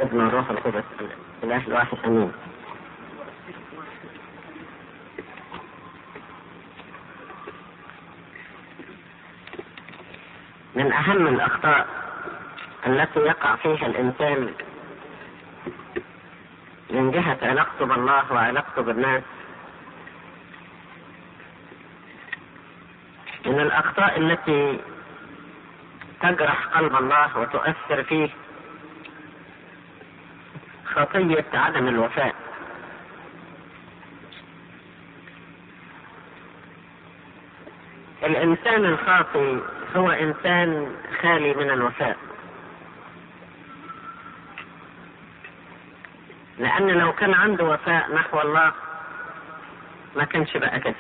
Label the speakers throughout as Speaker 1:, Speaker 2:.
Speaker 1: ابن الروح القدس الاله الواحد امين من اهم الاخطاء التي يقع فيها الانسان من جهة علاقته بالله وعلاقته بالناس من الأخطاء التي تجرح قلب الله وتؤثر فيه خطية عدم الوفاء الإنسان الخاطي هو إنسان خالي من الوفاء لأن لو كان عنده وفاء نحو الله ما كانش بقى كده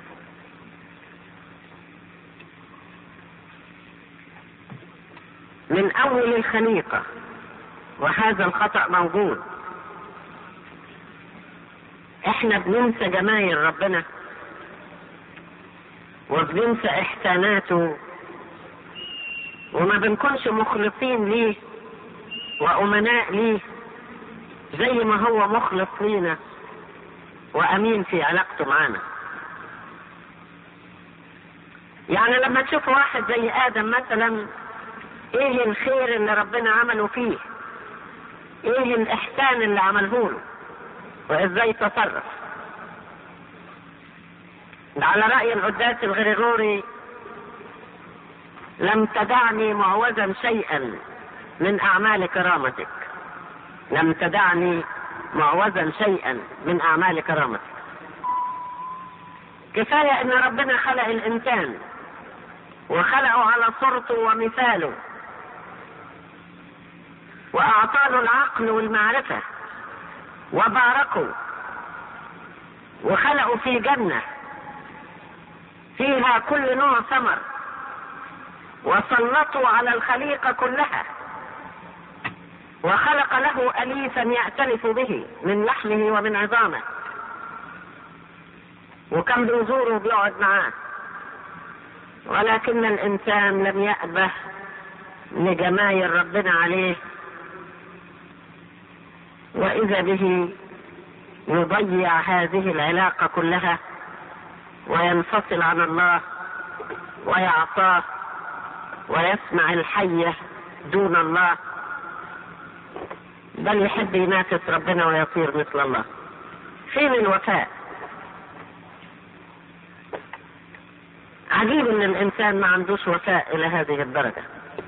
Speaker 1: من أول الخليقة وهذا الخطأ موجود احنا بننسى جمايل ربنا وبننسى احساناته وما بنكونش مخلصين ليه وأمناء ليه زي ما هو مخلص لينا وأمين في علاقته معانا يعني لما تشوف واحد زي آدم مثلا ايه الخير اللي ربنا عمله فيه ايه الاحسان اللي عمله له وازاي تصرف ده على رأي القداس الغريغوري لم تدعني معوزا شيئا من اعمال كرامتك لم تدعني معوزا شيئا من اعمال كرامتك كفاية ان ربنا خلق الانسان وخلقه على صورته ومثاله واعطاه العقل والمعرفة وباركه وخلقوا في جنة فيها كل نوع ثمر وسلطوا على الخليقة كلها وخلق له أليفا يأتلف به من لحمه ومن عظامه وكان بيزوره وبيقعد معاه ولكن الإنسان لم يأبه لجمايل ربنا عليه وإذا به يضيع هذه العلاقة كلها وينفصل عن الله ويعصاه ويسمع الحية دون الله بل يحب ينافس ربنا ويصير مثل الله فين الوفاء عجيب ان الانسان ما عندوش وفاء الى هذه الدرجة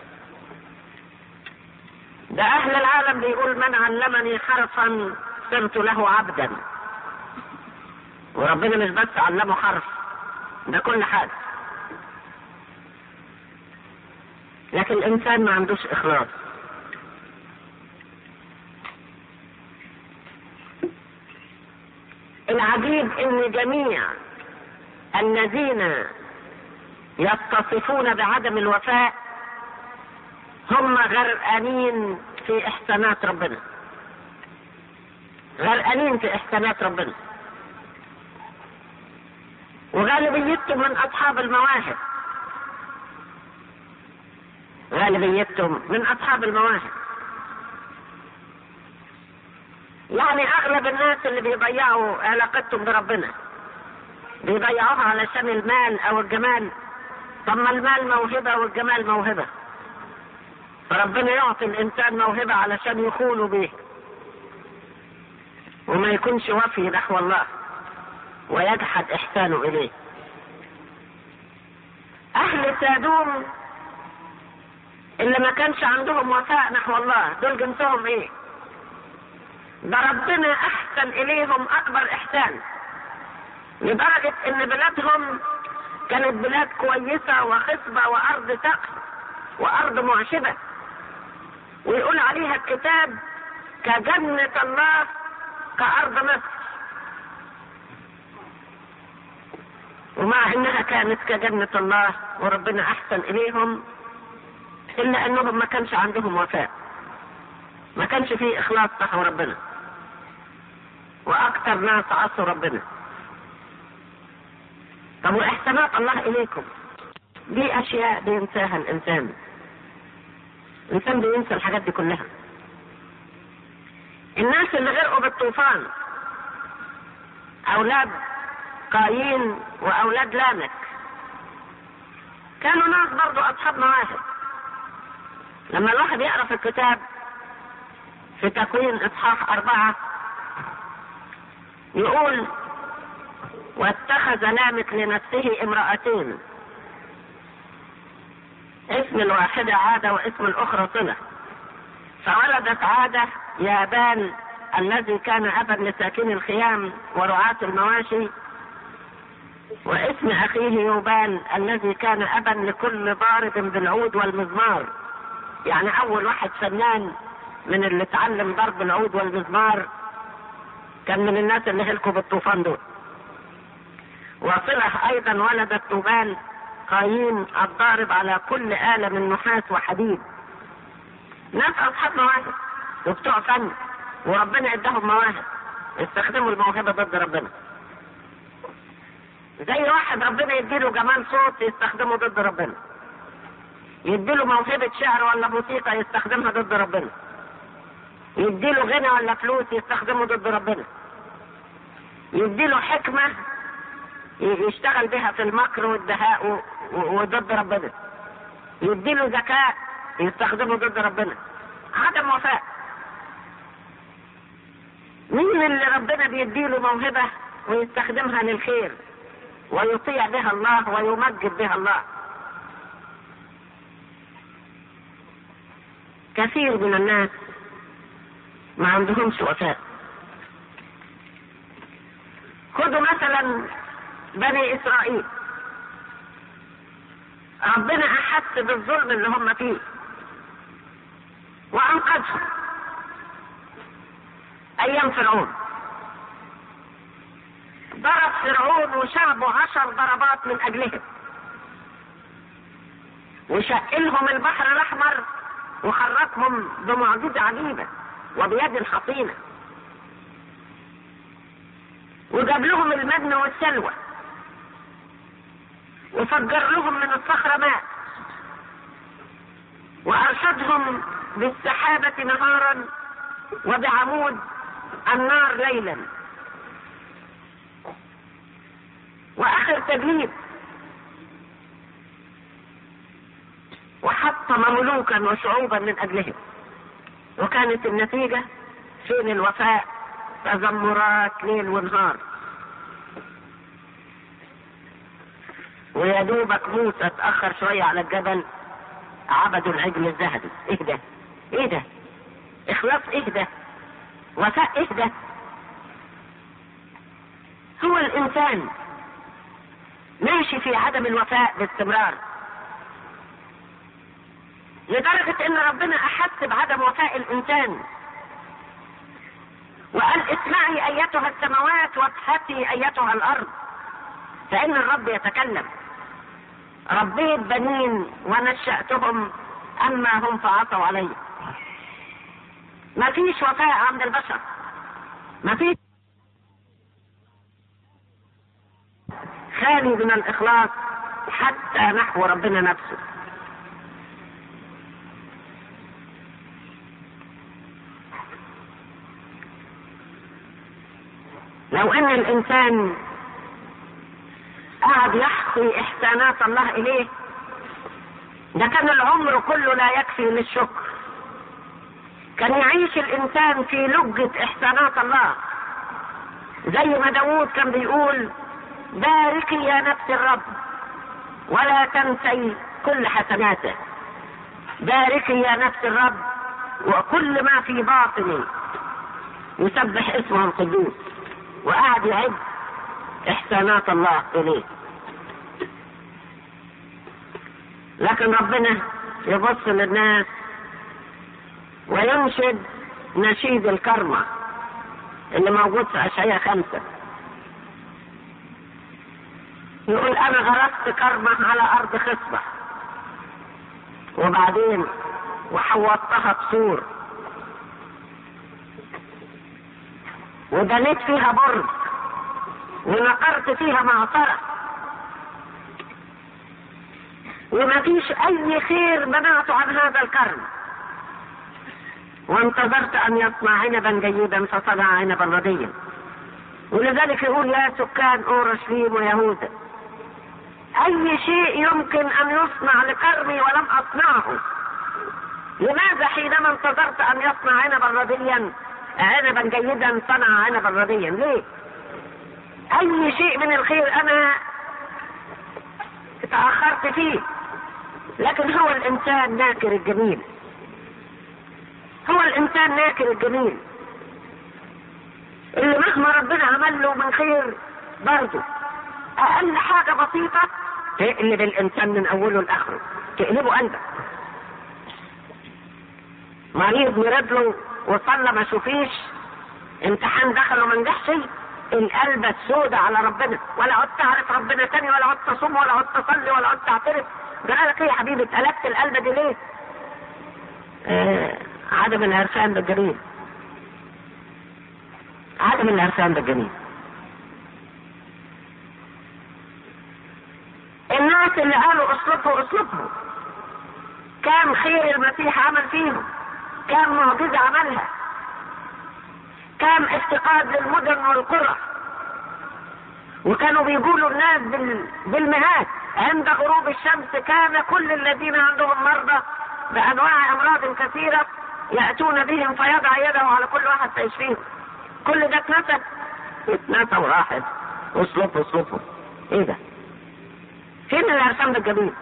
Speaker 1: ده اهل العالم بيقول من علمني حرفا صرت له عبدا وربنا مش بس علمه حرف ده كل حاجة لكن الانسان ما عندوش اخلاص العجيب ان جميع الذين يتصفون بعدم الوفاء هم غرقانين في احسانات ربنا غرقانين في احسانات ربنا وغالبيتهم من اصحاب المواهب غالبيتهم من اصحاب المواهب يعني اغلب الناس اللي بيضيعوا علاقتهم بربنا بيضيعوها علشان المال او الجمال طب ما المال موهبة والجمال موهبة فربنا يعطي الانسان موهبة علشان يخولوا به وما يكونش وفي نحو الله ويجحد احسانه اليه اهل سادوم اللي ما كانش عندهم وفاء نحو الله دول جنسهم ايه ده ربنا احسن اليهم اكبر احسان لدرجة ان بلادهم كانت بلاد كويسة وخصبة وارض سقف وارض معشبة ويقول عليها الكتاب كجنة الله كارض مصر ومع انها كانت كجنة الله وربنا احسن اليهم الا انهم ما كانش عندهم وفاء ما كانش فيه اخلاص نحو ربنا واكثر ناس عصوا ربنا طب واحسانات الله اليكم دي اشياء بينساها الانسان الانسان بينسى الحاجات دي كلها الناس اللي غرقوا بالطوفان اولاد قايين واولاد لامك كانوا ناس برضو اصحاب مواهب لما الواحد يقرا في الكتاب في تكوين اصحاح اربعه يقول واتخذ لامك لنفسه امرأتين اسم الواحدة عادة واسم الأخرى صلة فولدت عادة يابان الذي كان أبا لساكن الخيام ورعاة المواشي واسم أخيه يوبان الذي كان أبا لكل ضارب بالعود والمزمار يعني أول واحد فنان من اللي اتعلم ضرب العود والمزمار كان من الناس اللي هلكوا بالطوفان دول وصلح أيضا ولدت توبان قايين الضارب على كل آلة من نحاس وحديد ناس أصحاب مواهب وبتوع فن وربنا اداهم مواهب استخدموا الموهبة ضد ربنا زي واحد ربنا يديله جمال صوت يستخدمه ضد ربنا يديله موهبة شعر ولا موسيقى يستخدمها ضد ربنا يديله غنى ولا فلوس يستخدمه ضد ربنا يديله حكمة يشتغل بها في المكر والدهاء وضد ربنا يديله ذكاء يستخدمه ضد ربنا عدم وفاء مين اللي ربنا بيديله موهبة ويستخدمها للخير ويطيع بها الله ويمجد بها الله كثير من الناس ما عندهمش وفاء خذوا مثلا بني اسرائيل ربنا احس بالظلم اللي هم فيه وانقذهم ايام فرعون ضرب فرعون وشعبه عشر ضربات من اجلهم وشقلهم البحر الاحمر وخرجهم بمعجزه عجيبه وبيد حصينه وجاب لهم المن والسلوى وفجر لهم من الصخرة ماء وأرشدهم بالسحابة نهارا وبعمود النار ليلا وآخر تجليد وحطم ملوكا وشعوبا من أجلهم وكانت النتيجة فين الوفاء تذمرات ليل ونهار ويا دوبك موسى اتأخر شوية على الجبل عبدوا العجل الذهبي ايه ده ايه ده اخلاص ايه ده وفاء ايه ده هو الانسان ماشي في عدم الوفاء باستمرار لدرجة ان ربنا احس بعدم وفاء الانسان وقال اسمعي ايتها السماوات واصحتي ايتها الارض فان الرب يتكلم ربيت بنين ونشأتهم اما هم فعصوا علي ما فيش وفاء عند البشر ما فيش خالي من الاخلاص حتى نحو ربنا نفسه لو ان الانسان قعد يحصي احسانات الله اليه ده كان العمر كله لا يكفي للشكر كان يعيش الانسان في لجة احسانات الله زي ما داوود كان بيقول باركي يا نفس الرب ولا تنسي كل حسناته باركي يا نفس الرب وكل ما في باطني يسبح اسمه القدوس وقعد يعد احسانات الله اليه لكن ربنا يبص للناس وينشد نشيد الكرمة اللي موجود في أشعياء خمسة يقول أنا غرست كرمة على أرض خصبة وبعدين وحوطتها بسور وبنيت فيها برج ونقرت فيها معصرة وما فيش أي خير منعته عن هذا الكرم وانتظرت ان يصنع عنبا جيدا فصنع عنبا رديا ولذلك يقول يا سكان اورشليم ويهوذا اي شيء يمكن ان يصنع لكرمي ولم اصنعه لماذا حينما انتظرت ان يصنع عنبا رديا عنبا جيدا صنع عنبا رديا ليه اي شيء من الخير انا تاخرت فيه لكن هو الانسان ناكر الجميل هو الانسان ناكر الجميل اللي مهما ربنا عمل له من خير برضه اقل حاجة بسيطة تقلب الانسان من اوله لاخره تقلبه قلبك مريض مرض له وصلى ما شوفيش امتحان دخل وما نجحش القلب السوداء على ربنا ولا عدت تعرف ربنا تاني ولا عدت تصوم ولا عدت تصلي ولا عدت تعترف قال لك ايه يا حبيبي اتقلبت القلب دي ليه؟ آه عدم العرفان بالجميل عدم العرفان بالجميل الناس اللي قالوا اصلبه اصلبه كام خير المسيح عمل فيهم كام معجزة عملها كام افتقاد للمدن والقرى وكانوا بيقولوا الناس بال... بالمهات عند غروب الشمس كان كل الذين عندهم مرضى بانواع امراض كثيره ياتون بهم فيضع يده على كل واحد فيشفيهم كل ده اتنسى اتنسى وراحت اصلفوا اصلفوا ايه ده فين الارسام الجميل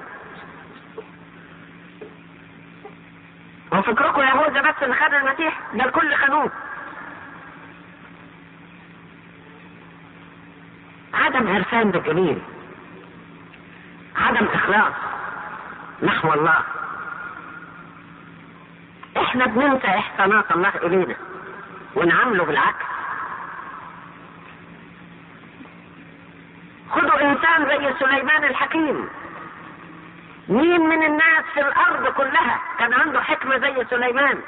Speaker 1: هو فكركم يهوذا بس اللي خد المسيح ده الكل خانوه عدم عرفان بالجميل عدم اخلاص نحو الله احنا بننسى احسانات الله الينا ونعامله بالعكس خدوا انسان زي سليمان الحكيم مين من الناس في الارض كلها كان عنده حكمه زي سليمان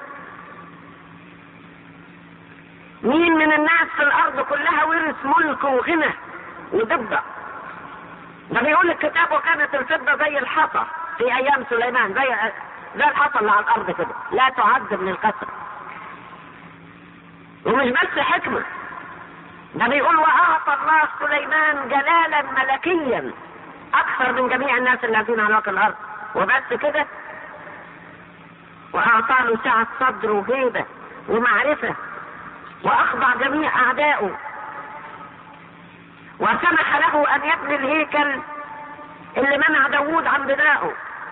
Speaker 1: مين من الناس في الارض كلها ورث ملك وغنى ودبه ده بيقول الكتاب وكانت الفضه زي الحصى في ايام سليمان زي زي الحصى اللي على الارض كده لا تعد من الكسر ومش بس حكمه ده بيقول واعطى الله سليمان جلالا ملكيا اكثر من جميع الناس الذين على وجه الارض وبس كده واعطى له سعه صدر وهيبه ومعرفه واخضع جميع اعدائه وسمح له ان يبني الهيكل اللي منع داوود عن بنائه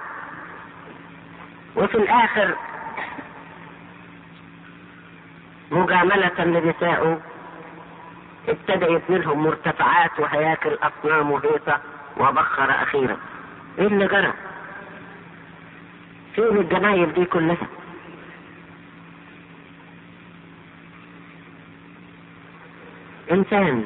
Speaker 1: وفي الاخر مجاملة لنسائه ابتدى يبني لهم مرتفعات وهياكل اصنام وهيصة وبخر اخيرا ايه اللي جرى فين الجمايل دي كلها انسان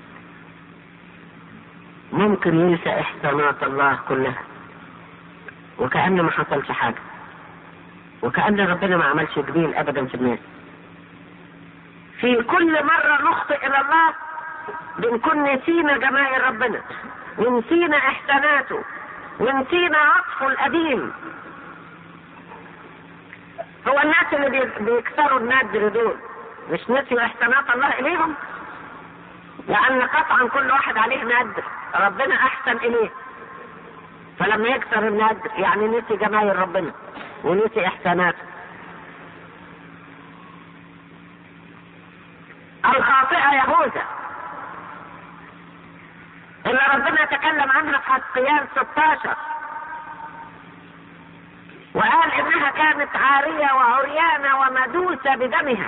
Speaker 1: ممكن ينسى احسانات الله كلها وكأن ما حصلش حاجة وكأن ربنا ما عملش جميل ابدا في الناس في كل مرة نخطئ الى الله بنكون نسينا جمال ربنا ونسينا احساناته ونسينا عطفه القديم هو الناس اللي بي- بيكسروا النادر دول مش نسيوا احسانات الله اليهم لان قطعا كل واحد عليه نادر ربنا احسن اليه فلما يكسر النادر يعني نسي جمال ربنا ونسي احساناته الخاطئة يهوذا اللي ربنا تكلم عنها في حسقيان 16 وقال انها كانت عارية وعريانة ومدوسة بدمها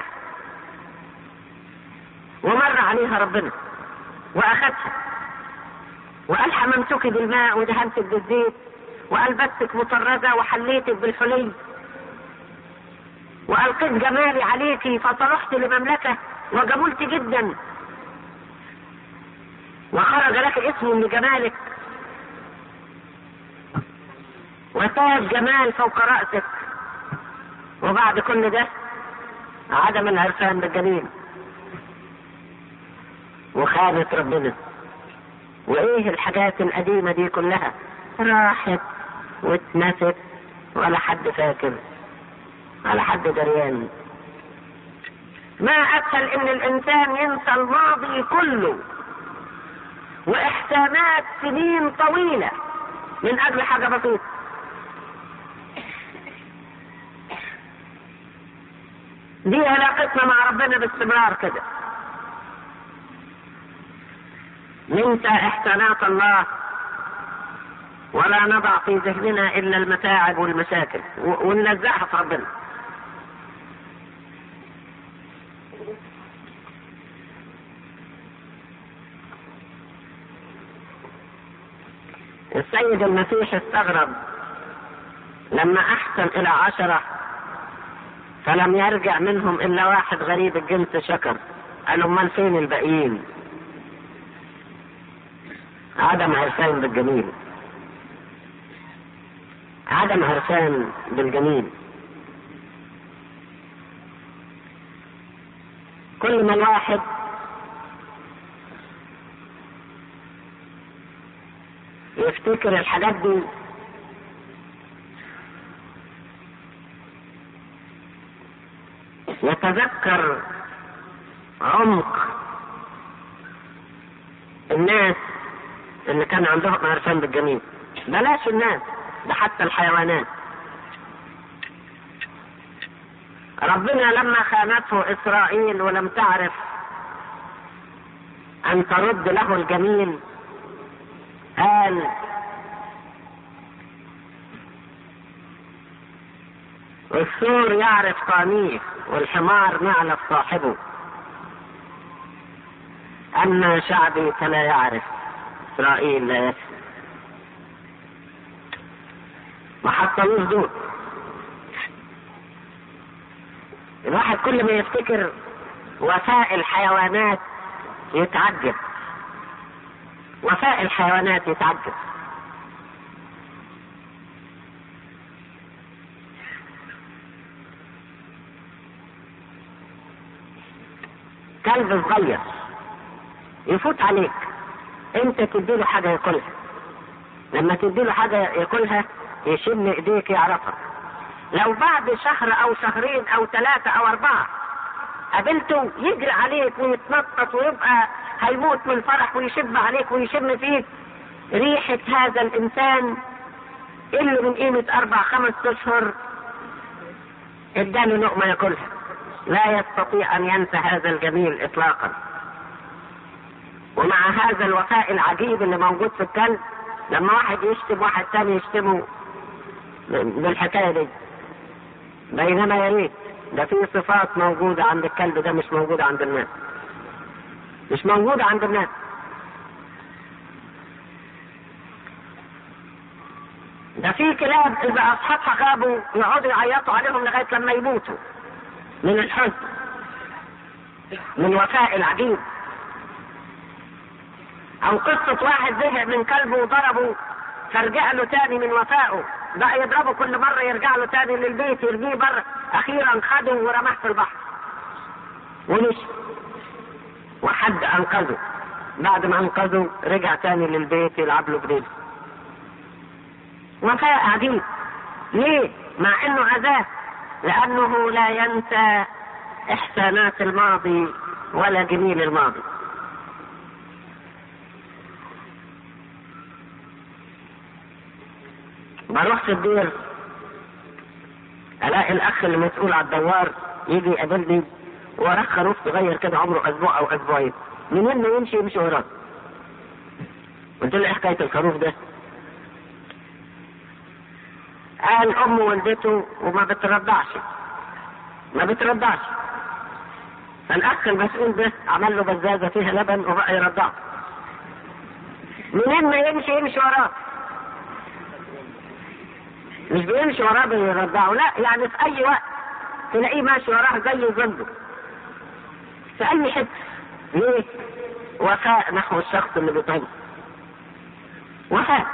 Speaker 1: ومر عليها ربنا واخدها وقال حممتك بالماء ودهنتك بالزيت والبستك مطرزة وحليتك بالحلي والقيت جمالي عليك فصلحت لمملكة وجملت جدا وخرج لك اسم من جمالك وتاج جمال فوق رأسك وبعد كل ده عدم العرفان بالجميل وخانت ربنا وايه الحاجات القديمة دي كلها راحت واتنست ولا حد فاكر على حد دريان ما اسهل ان الانسان ينسى الماضي كله واحسانات سنين طويلة من اجل حاجة بسيطة دي علاقتنا مع ربنا باستمرار كده ننسى احسانات الله ولا نضع في ذهننا الا المتاعب والمشاكل وننزعها في ربنا السيد المسيح استغرب لما احسن الى عشرة فلم يرجع منهم الا واحد غريب الجنس شكر قال امال فين الباقيين عدم عرفان بالجميل عدم عرفان بالجميل كل ما الواحد يفتكر الحاجات دي يتذكر عمق الناس اللي كان عندهم عرفان بالجميل بلاش الناس ده حتى الحيوانات ربنا لما خانته اسرائيل ولم تعرف ان ترد له الجميل قال الثور يعرف قانيه والحمار نعلف صاحبه أما شعبي فلا يعرف إسرائيل لا يفهم ما حصلوش دول الواحد كل ما يفتكر وفاء الحيوانات يتعجب وفاء الحيوانات يتعجب كلب صغير يفوت عليك انت تديله حاجه ياكلها لما تديله حاجه ياكلها يشم ايديك يعرفها لو بعد شهر او شهرين او ثلاثه او اربعه قابلته يجري عليك ويتنطط ويبقى هيموت من الفرح ويشب عليك ويشم فيك ريحة هذا الإنسان اللي من قيمة أربع خمس أشهر اداله لقمة ياكلها لا يستطيع أن ينسى هذا الجميل إطلاقا ومع هذا الوفاء العجيب اللي موجود في الكلب لما واحد يشتم واحد تاني يشتمه بالحكاية دي بينما يا ريت ده في صفات موجودة عند الكلب ده مش موجودة عند الناس مش موجودة عند الناس ده في كلاب إذا أصحابها غابوا يقعدوا يعيطوا عليهم لغاية لما يموتوا من الحزن من وفاء العجيب أو قصة واحد زهق من كلبه وضربه فرجع له تاني من وفائه بقى يضربه كل مرة يرجع له تاني للبيت يرميه بره أخيرا خده ورماه في البحر ومشي وحد أنقذه بعد ما أنقذه رجع تاني للبيت يلعب له جديد وفاء عجيب ليه؟ مع انه عذاب لانه لا ينسى احسانات الماضي ولا جميل الماضي بروح في الدير الاقي الاخ اللي مسؤول على الدوار يجي يقابلني وراه خروف صغير كده عمره اسبوع او اسبوعين منين ما يمشي يمشي وراه قلت له ايه حكايه الخروف ده قال امه والدته وما بترضعش ما بترضعش فالاخ المسؤول ده عمل له بزازه فيها لبن وبقى يرضعه منين ما يمشي يمشي وراه مش بيمشي وراه بيرضعه لا يعني في اي وقت تلاقيه ماشي وراه زي ظله في اي حته ليه وفاء نحو الشخص اللي بيطعمه وفاء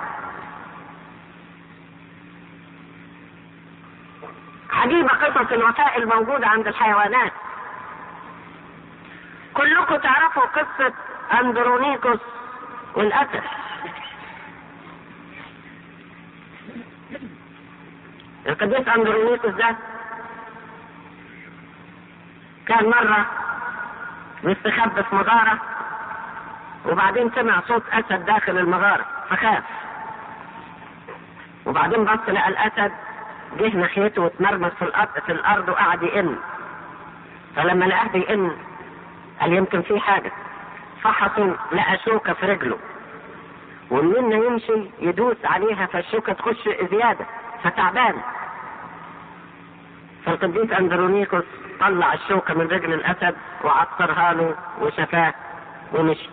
Speaker 1: عجيبة قصص الوفاء الموجودة عند الحيوانات كلكم تعرفوا قصة أندرونيكوس والأسد القديس أندرونيكوس ده كان مرة مستخبي في مغارة وبعدين سمع صوت أسد داخل المغارة فخاف وبعدين بص لقى الأسد جه ناحيته واتمرمس في الأرض في الأرض وقعد يئن فلما لقاه بيئن قال يمكن في حاجة فحصوا لقى شوكة في رجله ومننا يمشي يدوس عليها فالشوكة تخش زيادة فتعبان فالقديس أندرونيكوس طلع الشوكة من رجل الأسد وعصرها له وشفاه ومشي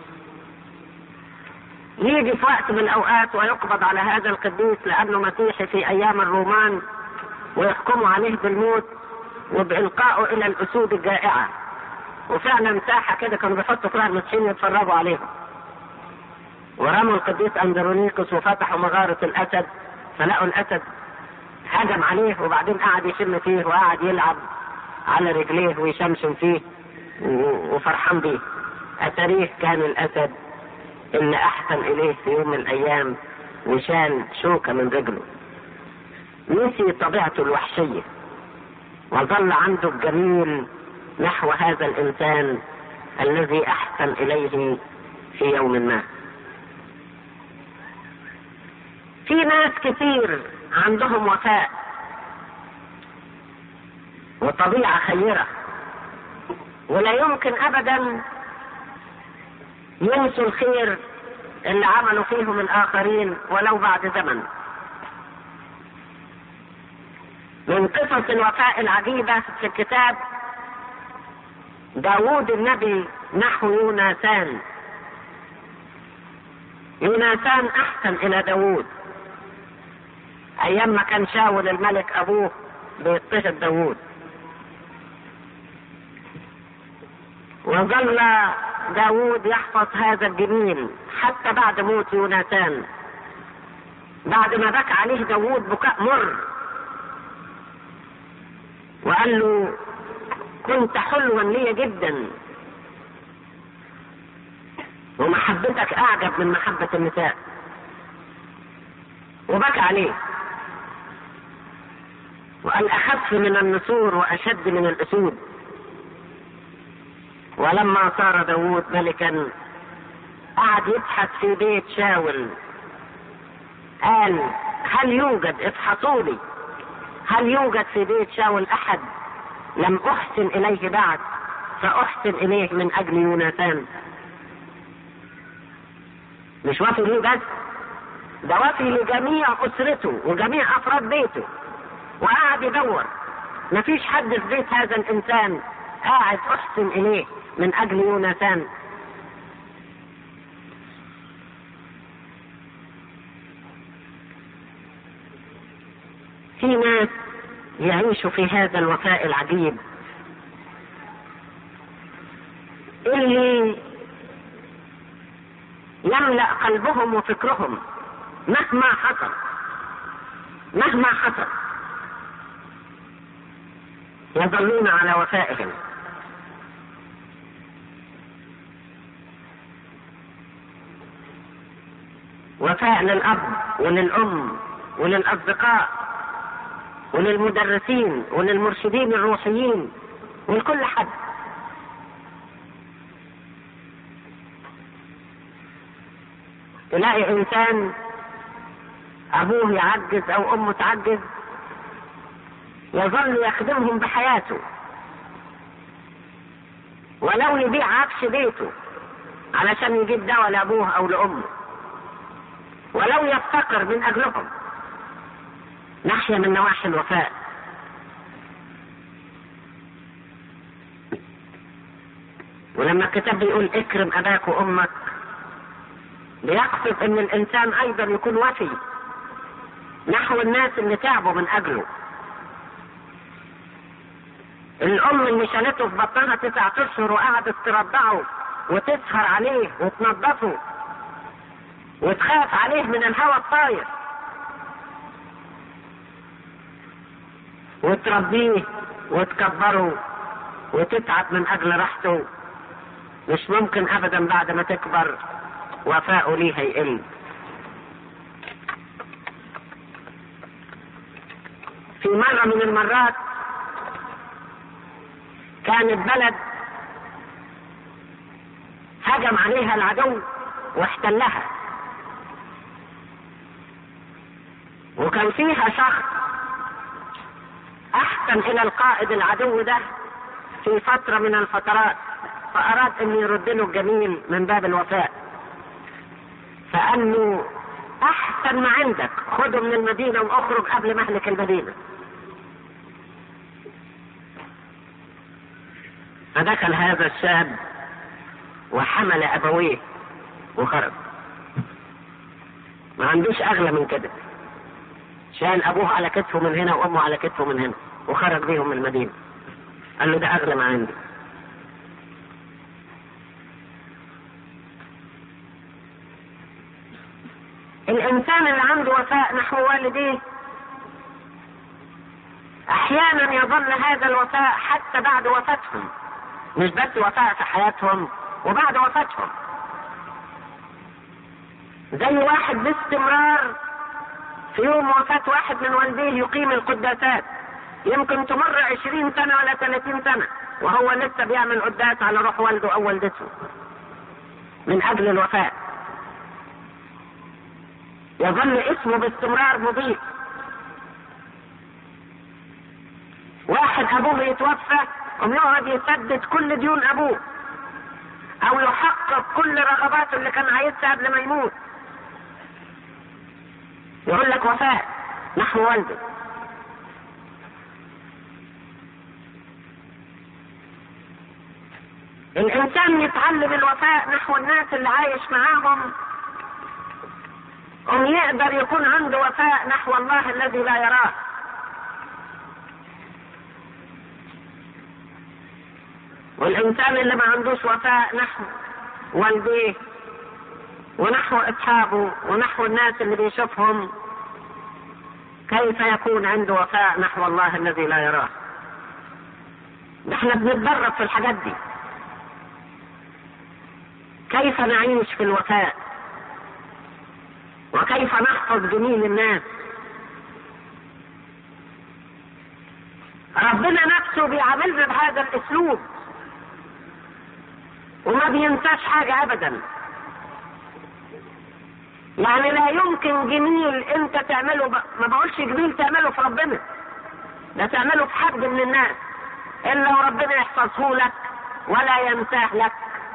Speaker 1: يجي في وقت من الأوقات ويقبض على هذا القديس لأنه مسيحي في أيام الرومان ويحكموا عليه بالموت وبإلقائه إلى الأسود الجائعة وفعلا ساحة كده كانوا بيحطوا فيها المسيحيين يتفرجوا عليهم ورموا القديس أندرونيكوس وفتحوا مغارة الأسد فلقوا الأسد هجم عليه وبعدين قعد يشم فيه وقعد يلعب على رجليه ويشمشم فيه وفرحان بيه أتاريه كان الأسد اللي أحسن إليه في يوم من الأيام وشال شوكة من رجله نسي طبيعته الوحشية وظل عنده الجميل نحو هذا الإنسان الذي أحسن إليه في يوم ما في ناس كتير عندهم وفاء وطبيعة خيرة ولا يمكن أبدا ينسوا الخير اللي عملوا فيهم الآخرين ولو بعد زمن من قصص الوفاء العجيبة في الكتاب داوود النبي نحو يوناثان يوناثان أحسن إلى داوود أيام ما كان شاول الملك أبوه بيضطهد داوود وظل داوود يحفظ هذا الجميل حتى بعد موت يوناثان بعد ما بكى عليه داوود بكاء مر وقال له كنت حلوا لي جدا ومحبتك اعجب من محبة النساء وبكى عليه وقال اخف من النسور واشد من الاسود ولما صار داوود ملكا قعد يبحث في بيت شاول قال هل يوجد افحصوا لي هل يوجد في بيت شاول احد لم احسن اليه بعد فاحسن اليه من اجل يوناثان مش وفي ليه بس ده وفي لجميع اسرته وجميع افراد بيته وقعد يدور مفيش حد في بيت هذا الانسان قاعد احسن اليه من اجل يوناثان في ناس يعيشوا في هذا الوفاء العجيب اللي يملأ قلبهم وفكرهم مهما حصل مهما حصل يظلون على وفائهم وفاء للأب وللأم وللأصدقاء وللمدرسين وللمرشدين الروحيين ولكل حد تلاقي انسان ابوه يعجز او امه تعجز يظل يخدمهم بحياته ولو يبيع عفش بيته علشان يجيب دواء لابوه او لامه ولو يفتقر من اجلهم ناحية من نواحي الوفاء ولما الكتاب بيقول اكرم اباك وامك بيقصد ان الانسان ايضا يكون وفي نحو الناس اللي تعبوا من اجله الام اللي شالته في بطنها تسعة اشهر وقعدت ترضعه وتسهر عليه وتنظفه وتخاف عليه من الهواء الطاير وتربيه وتكبره وتتعب من اجل راحته مش ممكن ابدا بعد ما تكبر وفاؤه ليه هيقل في مرة من المرات كانت بلد هجم عليها العدو واحتلها وكان فيها شخص احسن الى القائد العدو ده في فترة من الفترات فاراد ان يرد له الجميل من باب الوفاء فقال له احسن ما عندك خده من المدينة واخرج قبل مهلك المدينة فدخل هذا الشاب وحمل ابويه وخرج ما عندوش اغلى من كده شال ابوه على كتفه من هنا وامه على كتفه من هنا وخرج بيهم من المدينه قال له ده اغلى ما عندي الانسان اللي عنده وفاء نحو والديه احيانا يظل هذا الوفاء حتى بعد وفاتهم مش بس وفاء في حياتهم وبعد وفاتهم زي واحد باستمرار في يوم وفاة واحد من والديه يقيم القداسات يمكن تمر عشرين سنة ولا ثلاثين سنة وهو لسه بيعمل قداس على روح والده أو والدته من أجل الوفاة يظل اسمه باستمرار مضيء واحد أبوه يتوفى ويقعد يسدد كل ديون أبوه أو يحقق كل رغباته اللي كان عايزها قبل ما يموت يقول لك وفاء نحو والده الانسان يتعلم الوفاء نحو الناس اللي عايش معاهم ان يقدر يكون عنده وفاء نحو الله الذي لا يراه والانسان اللي ما عندوش وفاء نحو والديه ونحو اصحابه ونحو الناس اللي بيشوفهم كيف يكون عنده وفاء نحو الله الذي لا يراه نحن بنتدرب في الحاجات دي كيف نعيش في الوفاء وكيف نحفظ جميل الناس ربنا نفسه بيعاملنا بهذا الاسلوب وما بينساش حاجة ابدا يعني لا يمكن جميل انت تعمله ب... ما بقولش جميل تعمله في ربنا ده تعمله في حد من الناس الا وربنا يحفظه لك ولا ينساه لك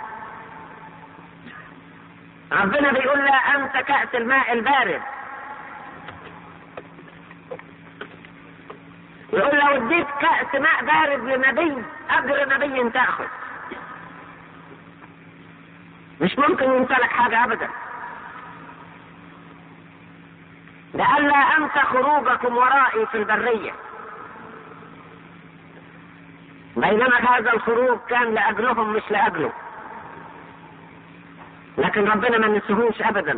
Speaker 1: ربنا بيقول لا انت كأس الماء البارد يقول لو اديت كأس ماء بارد لنبي اجر نبي تاخذ مش ممكن ينسى لك حاجة ابدا لئلا انسى خروجكم ورائي في البرية بينما هذا الخروج كان لاجلهم مش لاجله لكن ربنا ما نسيهوش ابدا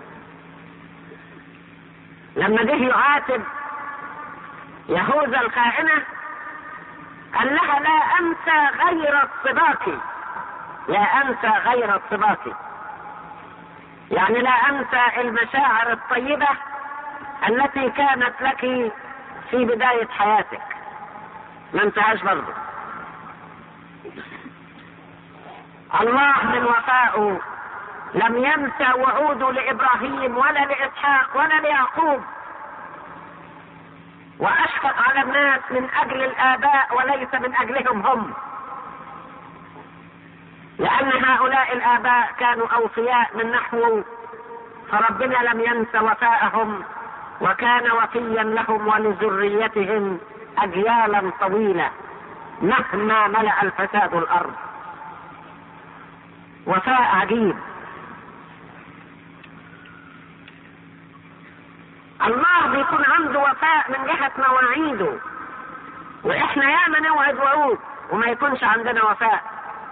Speaker 1: لما جه يعاتب يهوذا الخائنة قال لها لا انسى غير الصباك لا انسى غير الصباك يعني لا انسى المشاعر الطيبة التي كانت لك في بداية حياتك ما انتهاش برضه الله من وفائه لم ينسى وعوده لابراهيم ولا لاسحاق ولا ليعقوب واشفق على الناس من اجل الاباء وليس من اجلهم هم لان هؤلاء الاباء كانوا اوفياء من نحوه فربنا لم ينس وفاءهم وكان وفيا لهم ولذريتهم اجيالا طويله مهما ملا الفساد الارض وفاء عجيب الله بيكون عنده وفاء من جهة مواعيده واحنا ياما نوعد وعود وما يكونش عندنا وفاء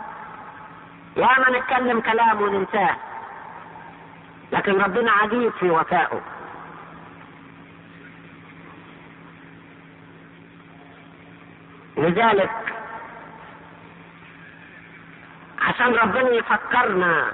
Speaker 1: ياما نتكلم كلام وننساه لكن ربنا عجيب في وفائه لذلك عشان ربنا يفكرنا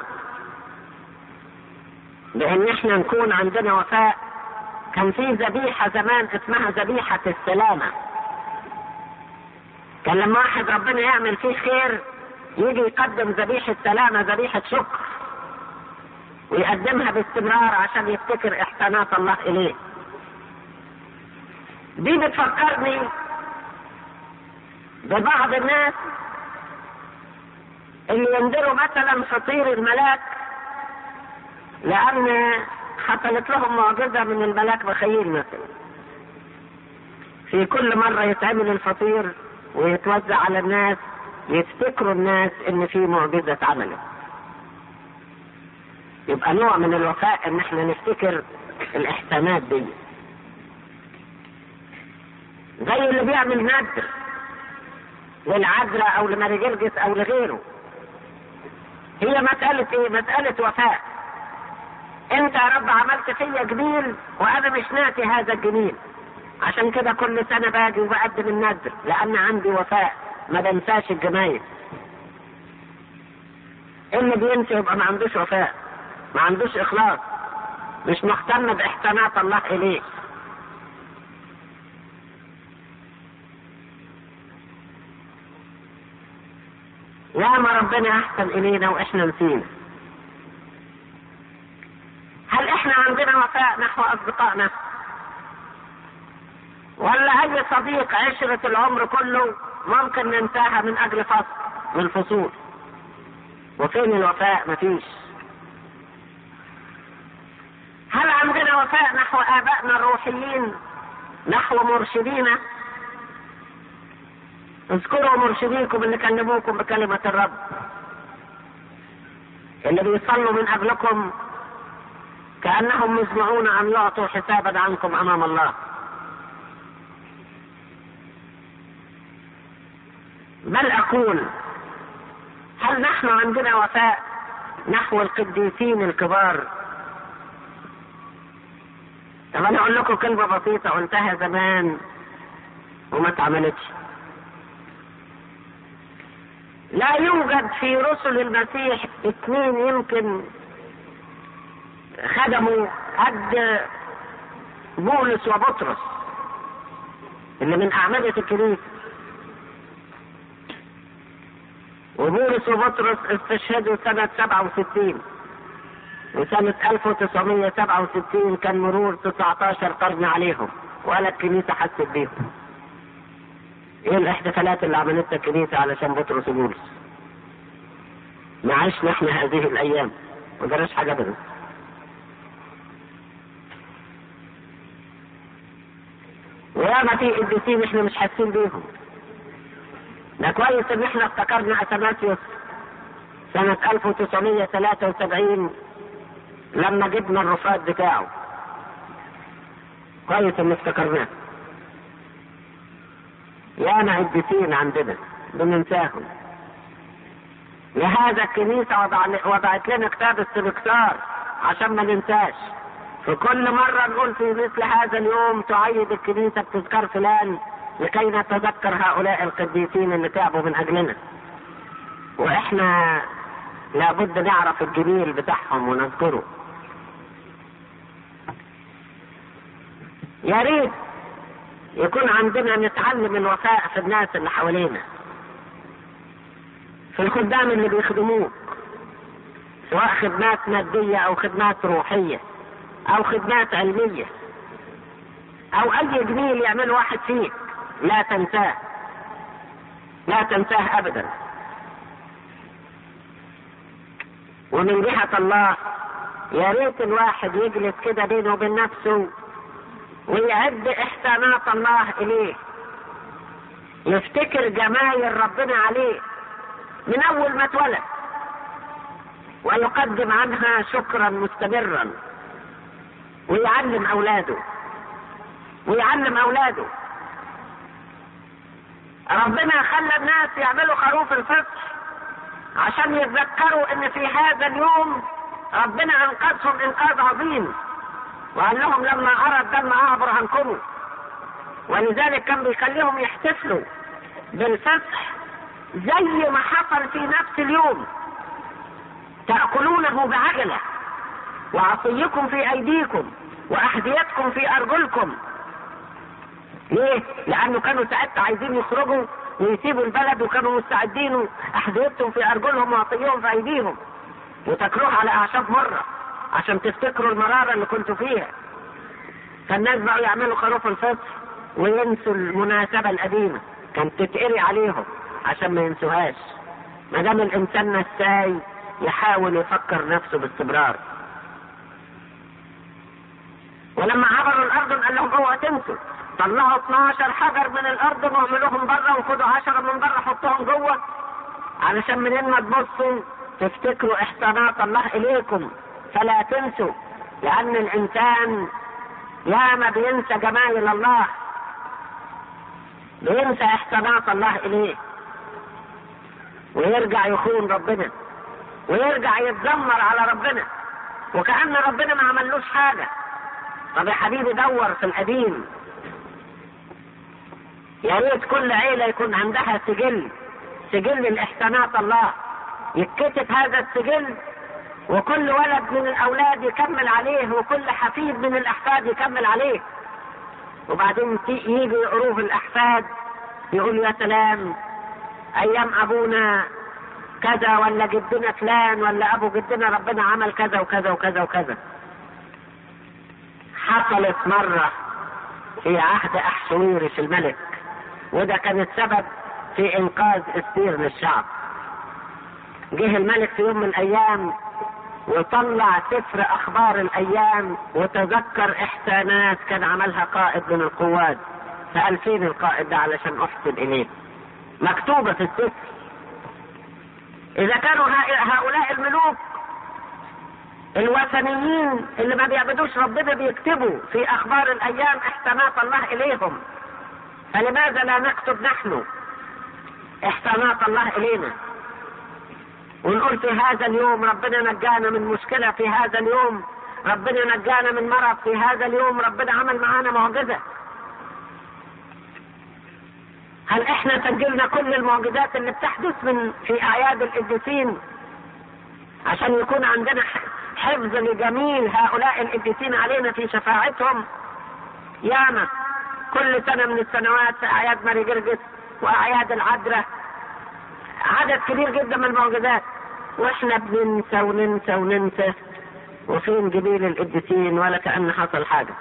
Speaker 1: بان احنا نكون عندنا وفاء كان في ذبيحة زمان اسمها ذبيحة السلامة كان لما واحد ربنا يعمل فيه خير يجي يقدم ذبيحة سلامة ذبيحة شكر ويقدمها باستمرار عشان يفتكر إحسانات الله إليه دي بتفكرني ببعض الناس اللي ينذروا مثلا فطير الملاك لأن حصلت لهم معجزة من الملاك بخيل مثلا في كل مرة يتعمل الفطير ويتوزع على الناس يفتكروا الناس ان في معجزة اتعملت يبقى نوع من الوفاء ان احنا نفتكر الاحسانات دي زي اللي بيعمل ندر للعذراء او لماري جرجس او لغيره هي مسألة ايه مسألة وفاء انت يا رب عملت فيا جميل وانا مش ناسي هذا الجميل عشان كده كل سنة باجي وبقدم النذر لان عندي وفاء ما بنساش الجمايل اللي بينسى يبقى ما عندوش وفاء ما عندوش اخلاص مش مهتم باحسانات الله اليه يا ما ربنا احسن الينا واحنا نسينا هل احنا عندنا وفاء نحو اصدقائنا ولا اي صديق عشرة العمر كله ممكن ننساها من اجل فصل من الفصول وفين الوفاء مفيش هل عندنا وفاء نحو ابائنا الروحيين نحو مرشدينا اذكروا مرشديكم اللي كلموكم بكلمة الرب اللي بيصلوا من اجلكم كأنهم مزمعون أن يعطوا حسابا عنكم أمام الله بل أقول هل نحن عندنا وفاء نحو القديسين الكبار طب أنا أقول لكم كلمة بسيطة قلتها زمان وما اتعملتش لا يوجد في رسل المسيح اثنين يمكن خدموا قد بولس وبطرس اللي من أعمدة الكنيسة وبولس وبطرس استشهدوا سنة 67 وسنة 1967 كان مرور 19 قرن عليهم ولا الكنيسة حست بيهم ايه الاحتفالات اللي عملتها الكنيسة علشان بطرس وبولس ما عشنا احنا هذه الايام ما جراش حاجة ابدا وياما في قديسين احنا مش حاسين بيهم ده كويس ان احنا افتكرنا اثناسيوس سنة 1973 لما جبنا الرفاد بتاعه كويس ان افتكرناه ياما قديسين عندنا بننساهم لهذا الكنيسة وضع وضعت لنا كتاب السبكتار عشان ما ننساش في كل مرة نقول في مثل هذا اليوم تعيد الكنيسة بتذكار فلان لكي نتذكر هؤلاء القديسين اللي تعبوا من أجلنا وإحنا لابد نعرف الجميل بتاعهم ونذكره يا ريت يكون عندنا نتعلم الوفاء في الناس اللي حوالينا في الخدام اللي بيخدموك سواء خدمات مادية أو خدمات روحية أو خدمات علمية أو أي جميل يعمل واحد فيك لا تنساه لا تنساه أبدا ومن جهة الله يا ريت الواحد يجلس كده بينه وبين نفسه ويعد إحسانات الله إليه يفتكر جمايل ربنا عليه من أول ما اتولد ويقدم عنها شكرا مستمرا ويعلم أولاده ويعلم أولاده ربنا خلى الناس يعملوا خروف الفصح عشان يتذكروا ان في هذا اليوم ربنا انقذهم انقاذ عظيم وقال لهم لما ارى الدم اعبر عنكم ولذلك كان بيخليهم يحتفلوا بالفصح زي ما حصل في نفس اليوم تأكلونه بعجلة وعصيكم في أيديكم وأحذيتكم في أرجلكم ليه؟ لأنه كانوا ساعتها عايزين يخرجوا ويسيبوا البلد وكانوا مستعدين احذيتهم في ارجلهم وعطيهم في ايديهم وتاكلوها على اعشاب مره عشان تفتكروا المراره اللي كنتوا فيها فالناس بقوا يعملوا خروف الفطر وينسوا المناسبه القديمه كانت تتقري عليهم عشان ما ينسوهاش ما دام الانسان نساي يحاول يفكر نفسه باستمرار ولما عبروا الارض قال لهم اوعوا تنسوا طلعوا 12 حجر من الارض واعملوهم بره وخدوا 10 من بره حطوهم جوه علشان منين ما تبصوا تفتكروا احسانات الله اليكم فلا تنسوا لان الانسان ياما بينسى جمايل الله بينسى احسانات الله اليه ويرجع يخون ربنا ويرجع يتذمر على ربنا وكأن ربنا ما عملوش حاجة طب يا حبيبي دور في القديم يا ريت كل عيلة يكون عندها سجل سجل الإحسانات الله يتكتب هذا السجل وكل ولد من الأولاد يكمل عليه وكل حفيد من الأحفاد يكمل عليه وبعدين يجي يقروه الأحفاد يقول يا سلام أيام أبونا كذا ولا جدنا فلان ولا أبو جدنا ربنا عمل كذا وكذا وكذا وكذا حصلت مرة في عهد أحشويرش الملك وده كان السبب في إنقاذ استير للشعب جه الملك في يوم من الأيام وطلع سفر أخبار الأيام وتذكر إحسانات كان عملها قائد من القوات فقال فين القائد ده علشان أحسن إليه مكتوبة في السفر إذا كانوا هؤلاء الملوك الوثنيين اللي ما بيعبدوش ربنا بيكتبوا في اخبار الايام احسانات الله اليهم فلماذا لا نكتب نحن احسانات الله الينا ونقول في هذا اليوم ربنا نجانا من مشكله في هذا اليوم ربنا نجانا من مرض في هذا اليوم ربنا عمل معانا معجزه هل احنا سجلنا كل المعجزات اللي بتحدث من في اعياد القديسين عشان يكون عندنا حفظ لجميل هؤلاء القديسين علينا في شفاعتهم ياما كل سنة من السنوات في أعياد ماري جرجس وأعياد العذراء عدد كبير جدا من المعجزات واحنا بننسى وننسى وننسى وفين جميل القديسين ولا كأن حصل حاجة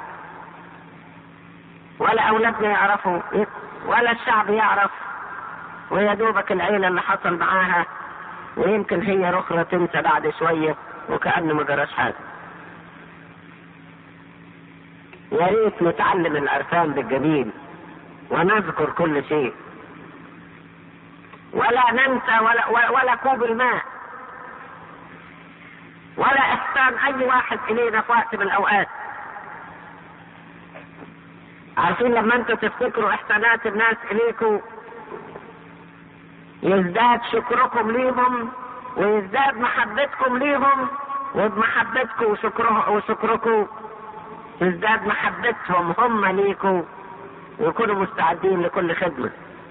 Speaker 1: ولا أولادنا يعرفوا ولا الشعب يعرف ويا دوبك العيلة اللي حصل معاها ويمكن هي رخرة تنسى بعد شوية وكأنه ما جراش حاجة يا ريت نتعلم العرفان بالجميل ونذكر كل شيء ولا ننسى ولا, ولا كوب الماء ولا احسان اي واحد الينا في وقت من الاوقات عارفين لما انتوا تفتكروا احسانات الناس اليكم يزداد شكركم ليهم ويزداد محبتكم ليهم وبمحبتكم وشكره وشكركم تزداد محبتهم هم ليكم ويكونوا مستعدين لكل خدمة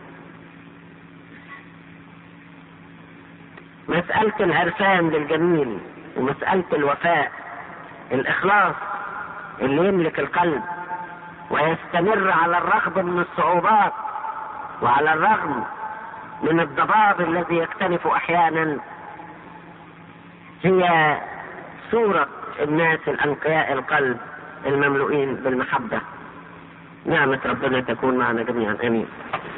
Speaker 1: مسألة العرفان للجميل ومسألة الوفاء الإخلاص اللي يملك القلب ويستمر على الرغم من الصعوبات وعلى الرغم من الضباب الذي يكتنف أحيانا هي صورة الناس الأنقياء القلب المملوئين بالمحبة نعمة ربنا تكون معنا جميعا آمين